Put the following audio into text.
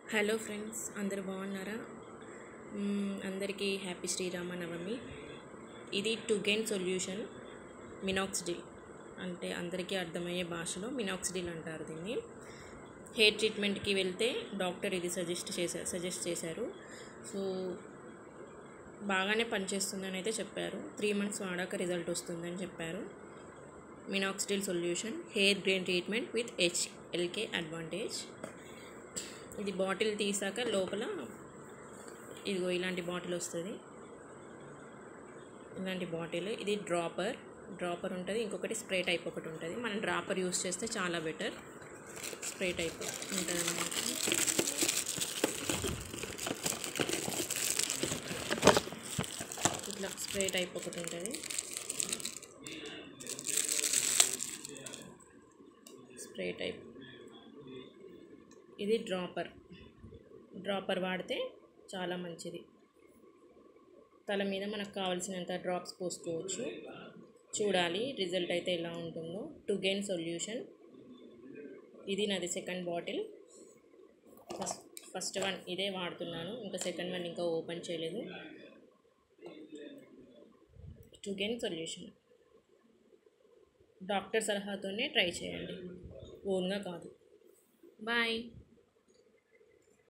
hello friends అందరు బాగున్నారా మ్మ్, అందరికీ హ్యాపీ శ్రీరామ నవమి ఇది టు గెయిన్ సొల్యూషన్ మినాక్సిడిల్ అంటే అందరికీ అర్థమయ్యే భాషలో మినాక్సిడిల్ అంటారు దీన్ని హెయిర్ ట్రీట్మెంట్కి వెళ్తే డాక్టర్ ఇది సజెస్ట్ చేశారు సజెస్ట్ చేశారు సో బాగానే పనిచేస్తుందని అయితే చెప్పారు త్రీ మంత్స్ వాడాక రిజల్ట్ వస్తుందని చెప్పారు minoxidil solution hair grain treatment with HLK advantage ఇది బాటిల్ తీసాక లోపల ఇదిగో ఇలాంటి బాటిల్ వస్తుంది ఇలాంటి బాటిల్ ఇది డ్రాపర్ డ్రాపర్ ఉంటుంది ఇంకొకటి స్ప్రే టైప్ ఒకటి ఉంటుంది మనం డ్రాపర్ యూస్ చేస్తే చాలా బెటర్ స్ప్రే టైప్ ఉంటుంది అన్నమాట ఇట్లా స్ప్రే టైప్ ఒకటి ఉంటుంది స్ప్రే టైప్ ఇది డ్రాపర్ డ్రాపర్ వాడితే చాలా మంచిది తల మీద మనకు కావాల్సినంత డ్రాప్స్ పోసుకోవచ్చు చూడాలి రిజల్ట్ అయితే ఎలా ఉంటుందో టు గెయిన్ సొల్యూషన్ ఇది నాది second bottle first first one ఇదే వాడుతున్నాను ఇంకా సెకండ్ వన్ ఇంకా ఓపెన్ చేయలేదు టు గెయిన్ సొల్యూషన్ డాక్టర్ సలహాతోనే ట్రై చేయండి ఓన్గా కాదు బాయ్